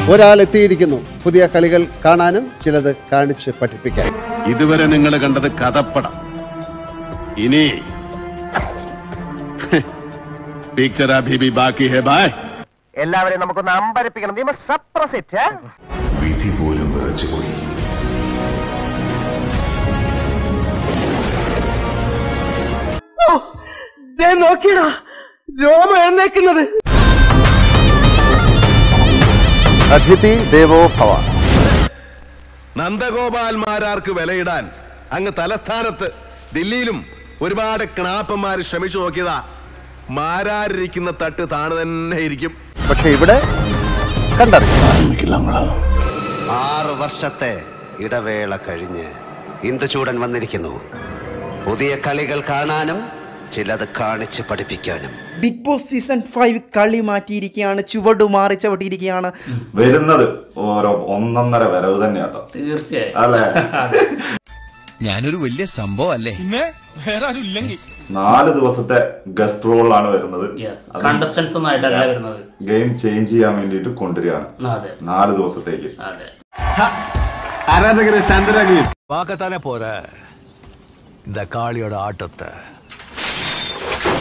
ഒരാൾ എത്തിയിരിക്കുന്നു പുതിയ കളികൾ കാണാനും ചിലത് കാണിച്ച് പഠിപ്പിക്കാൻ ഇതുവരെ നിങ്ങൾ കണ്ടത് കഥപ്പടം ഇനി പിക്ചർ അഭി ഭി ബാക്കി ഹെ ബായ് എല്ലാവരെയും നമുക്കൊന്ന് അമ്പരപ്പിക്കണം വി മസ്റ്റ് സപ്രസ് ഇറ്റ് വിധി പോലും വിറച്ചുപോയി നോക്കിയടാ രോമ എഴുന്നേക്കുന്നത് അതിഥി ദേവോ ഭവ നന്ദഗോപാൽമാരാർക്ക് വിലയിടാൻ അങ്ങ് തലസ്ഥാനത്ത് ദില്ലിയിലും ഒരുപാട് ക്ണാപ്പന്മാർ ശ്രമിച്ചു നോക്കിയതാ മാരാരിരിക്കുന്ന തട്ട് താണ് തന്നെ ഇരിക്കും പക്ഷെ ഇവിടെ കണ്ടറിയാം ആറ് വർഷത്തെ ഇടവേള കഴിഞ്ഞ് ഇന്ദുചൂടൻ വന്നിരിക്കുന്നു പുതിയ കളികൾ കാണാനും ചിലത് കാണിച്ച് പഠിപ്പിക്കാനും ബിഗ് ബോസ് സീസൺ ഫൈവ് കളി മാറ്റിയിരിക്കുകയാണ് ചുവടു മാറി ചവിട്ടിയിരിക്കുകയാണ് വരുന്നത് ഓരോ ഒന്നൊന്നര വരവ് തന്നെയാട്ടോ തീർച്ചയായും അല്ലേ ഞാനൊരു വലിയ സംഭവം അല്ലേ നാല് ദിവസത്തെ ഗസ്റ്റ് റോളാണ് വരുന്നത് യെസ് കണ്ടസ്റ്റൻസ് ഒന്നും ആയിട്ടല്ല വരുന്നത് ഗെയിം ചേഞ്ച് ചെയ്യാൻ വേണ്ടിയിട്ട് കൊണ്ടുവരികയാണ് അതെ നാല് ദിവസത്തേക്ക് അതെ பார்க்கத்தானே போற இந்த காளியோட ஆட்டத்தை